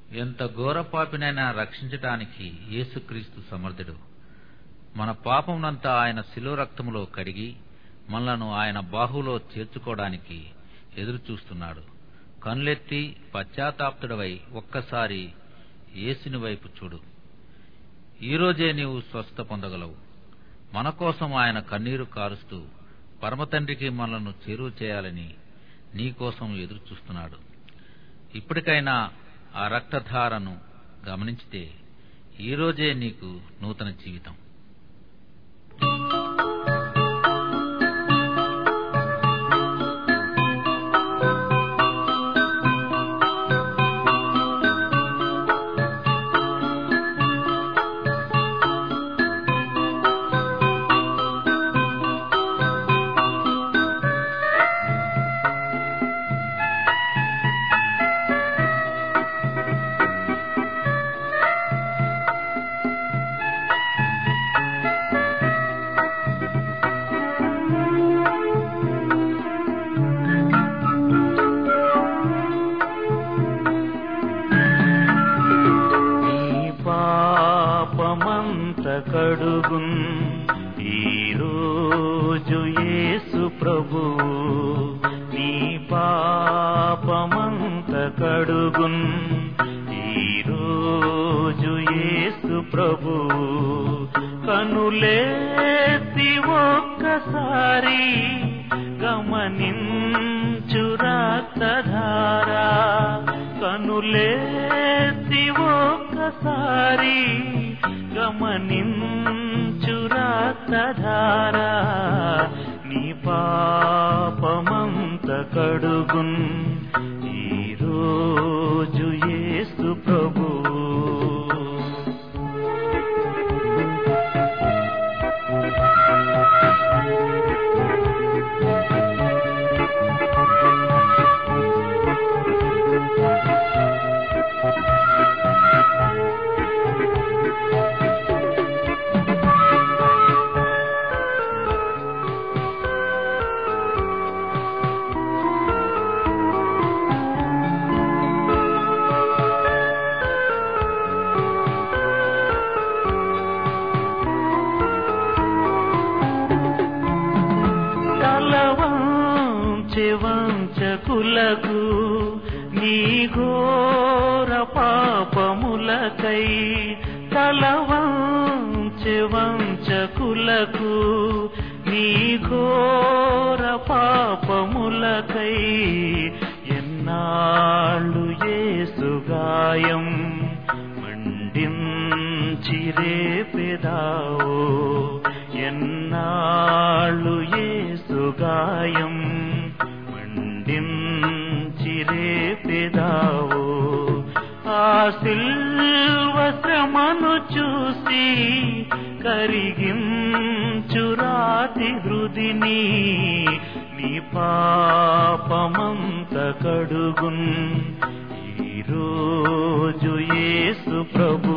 ఎంత ఘోరపాపినైనా రక్షించటానికి యేసుక్రీస్తు సమర్థుడు మన పాపమునంతా ఆయన శిలో రక్తములో కడిగి మనలను ఆయన బాహులో చేర్చుకోవడానికి ఎదురు చూస్తున్నాడు కనులెత్తి పశ్చాత్తాప్తుడవై ఒక్కసారి యేసుని వైపు చూడు ఈరోజే నీవు స్వస్థ పొందగలవు మన కోసం ఆయన కన్నీరు కారుస్తూ పరమతండ్రికి మనలను చేరువ చేయాలని నీ కోసం ఎదురు చూస్తున్నాడు ఇప్పటికైనా ఆ రక్తధారను గమనించితే ఈరోజే నీకు నూతన జీవితం నీ పాపమంత కడుగున్ ఈరోజు యేసు ప్రభు నీ పాపమంత కడుగున్ ఈరోజు యేసు ప్రభు కనులేసి ఒక్కసారి గమనించు రక్తధారా కనులేసి ఒక్కసారి గమనించు రక్తధారా నీ పాపమంత కడుగున్ ఈరోజు యేసు ప్రభు తలవంచె వంచకులకు నీ ఘోర పాపములకై తలవంచె వంచకులకు నీ ఘోర పాపములకై ఎన్నాళ్ళు ఏసుగాయం మండించి రేపెదావో ఎన్నాళ్ళు ఏసుగాయం మండించి రేపెదావో ఆ సిల్వ శ్రమను చూసి కరిగించు రాతి హృదిని నీ పాపమంత కడుగున్ ఈరోజు యేసు ప్రభు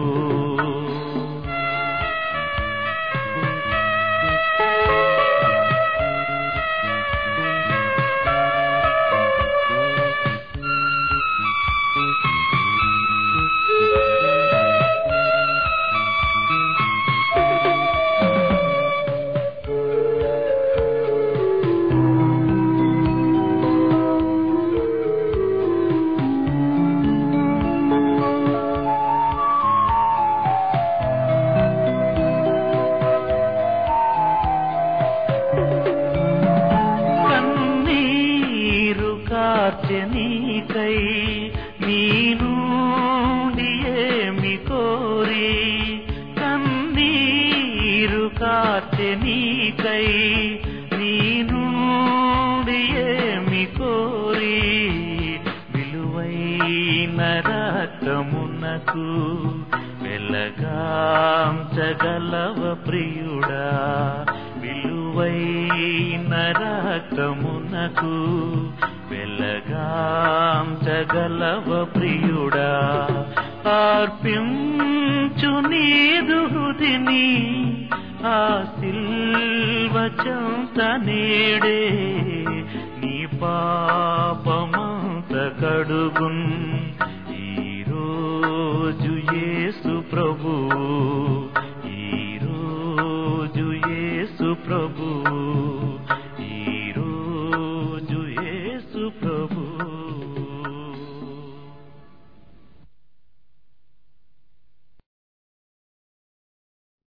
కన్నీరు కార్చెనీకై నీ నుండి ఏమి కోరి కన్నీరు కార్చెనీకై నీ నుండి ఏమి కోరి విలువైన రక్తమునకు వెలగాంచగలవ ప్రియుడా విలువైన రక్తమునకు వెలగాంచగలవ ప్రియుడా అర్పించు నీదు హృదిని ఆ సిల్వ చెంత నేడే నీ పాపమంత కడుగున్ ఈరో రోజు యేసు ప్రభు ఈ రోజు యేసు ప్రభు